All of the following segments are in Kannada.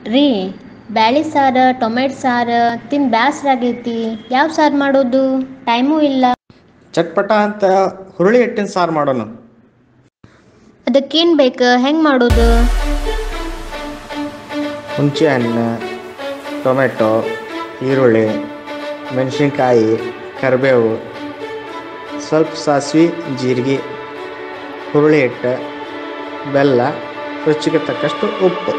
ರೀ ಬ್ಯಾಳಿ ಸಾರು ಟೊಮೆಟೊ ಸಾರು ತಿಂದು ಬ್ಯಾಸ್ರ ಆಗೈತಿ ಯಾವ ಸಾರು ಮಾಡೋದು ಟೈಮೂ ಇಲ್ಲ ಚಟ್ಪಟ ಅಂತ ಹುರುಳಿ ಹಿಟ್ಟಿನ ಸಾರು ಮಾಡೋಣ ಅದಕ್ಕೇನು ಬೇಕು ಹೆಂಗೆ ಮಾಡೋದು ಹುಂಚೆ ಹಣ್ಣು ಟೊಮೆಟೊ ಈರುಳ್ಳಿ ಮೆಣಸಿನ್ಕಾಯಿ ಕರಿಬೇವು ಸ್ವಲ್ಪ ಸಾಸಿವೆ ಜೀರಿಗೆ ಹುರುಳಿ ಹಿಟ್ಟು ಬೆಲ್ಲ ರುಚಿಗೆ ತಕ್ಕಷ್ಟು ಉಪ್ಪು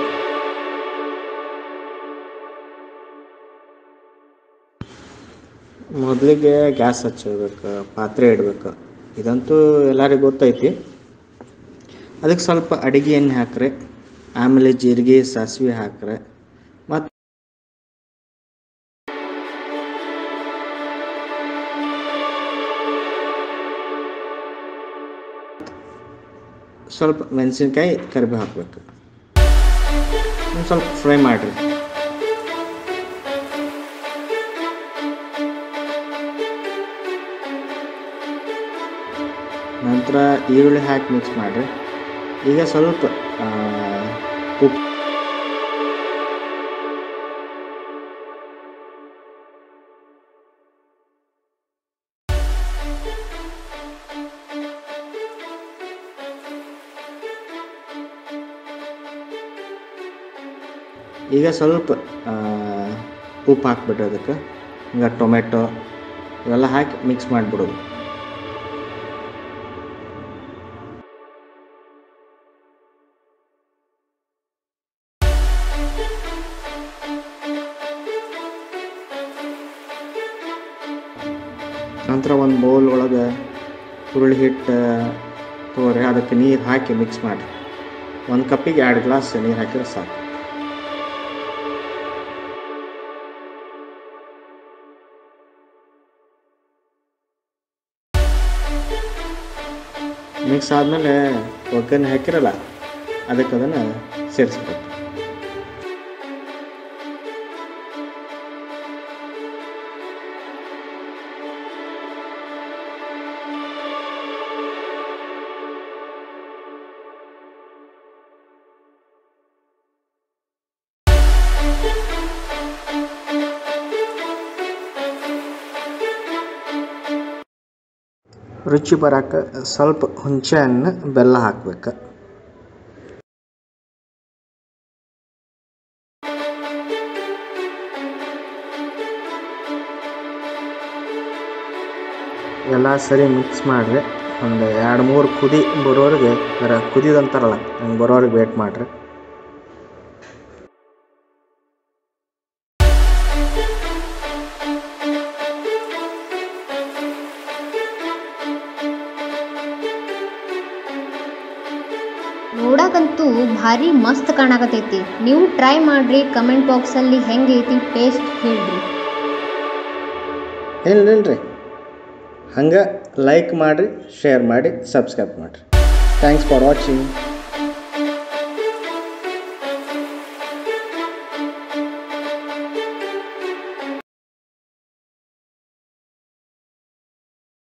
ಮೊದಲಿಗೆ ಗ್ಯಾಸ್ ಹಚ್ಚಬೇಕು ಪಾತ್ರೆ ಇಡಬೇಕು ಇದಂತೂ ಎಲ್ಲರಿಗೂ ಗೊತ್ತೈತಿ ಅದಕ್ಕೆ ಸ್ವಲ್ಪ ಅಡಿಗೆ ಎಣ್ಣೆ ಹಾಕ್ರಿ ಆಮೇಲೆ ಜೀರಿಗೆ ಸಾಸಿವೆ ಹಾಕ್ರೆ ಮತ್ತು ಸ್ವಲ್ಪ ಮೆಣಸಿನ್ಕಾಯಿ ಕರಿಬೇವು ಹಾಕಬೇಕು ಒಂದು ಸ್ವಲ್ಪ ಫ್ರೈ ಮಾಡಿರಿ ನಂತರ ಈರುಳ್ಳಿ ಹಾಕಿ ಮಿಕ್ಸ್ ಮಾಡಿರಿ ಈಗ ಸ್ವಲ್ಪ ಆ, ಉಪ್ಪು ಈಗ ಸ್ವಲ್ಪ ಆ, ಉಪ್ಪು ಹಾಕ್ಬಿಟ್ರೆ ಅದಕ್ಕೆ ಈಗ ಟೊಮೆಟೊ ಇವೆಲ್ಲ ಹಾಕಿ ಮಿಕ್ಸ್ ಮಾಡಿಬಿಡೋದು ನಂತರ ಒಂದು ಬೌಲ್ ಒಳಗೆ ಹುರುಳಿ ಹಿಟ್ಟು ತೊಗೊರಿ ಅದಕ್ಕೆ ನೀರು ಹಾಕಿ ಮಿಕ್ಸ್ ಮಾಡಿ ಒಂದು ಕಪ್ಪಿಗೆ ಎರಡು ಗ್ಲಾಸ್ ನೀರು ಹಾಕಿದ್ರೆ ಸಾಕು ಮಿಕ್ಸ್ ಆದಮೇಲೆ ಒಗ್ಗರಣೆ ಹಾಕಿರಲ್ಲ ಅದಕ್ಕೆ ಅದನ್ನು ಸೇರಿಸ್ಬೇಕು ರುಚಿ ಬರಕ್ಕೆ ಸ್ವಲ್ಪ ಹುಂಚೆ ಹಣ್ಣು ಬೆಲ್ಲ ಹಾಕ್ಬೇಕು ಎಲ್ಲ ಸರಿ ಮಿಕ್ಸ್ ಮಾಡಿರಿ ಒಂದು ಎರಡು ಮೂರು ಕುದಿ ಬರೋರಿಗೆ ಅದರ ಕುದಿದಂತಾರಲ್ಲ ಹಂಗೆ ಬರೋರಿಗೆ ವೇಟ್ ಮಾಡಿರಿ ನೋಡಕ್ಕಂತೂ ಭಾರಿ ಮಸ್ತ್ ಕಾಣಕತೈತಿ ನೀವು ಟ್ರೈ ಮಾಡ್ರಿ ಕಮೆಂಟ್ ಬಾಕ್ಸಲ್ಲಿ ಹೆಂಗೈತಿ ಟೇಸ್ಟ್ ಹೇಳ್ರಿ ಏನಿಲ್ರಿ ಹಂಗೆ ಲೈಕ್ ಮಾಡಿರಿ ಶೇರ್ ಮಾಡಿ ಸಬ್ಸ್ಕ್ರೈಬ್ ಮಾಡಿರಿ ಥ್ಯಾಂಕ್ಸ್ ಫಾರ್ ವಾಚಿಂಗ್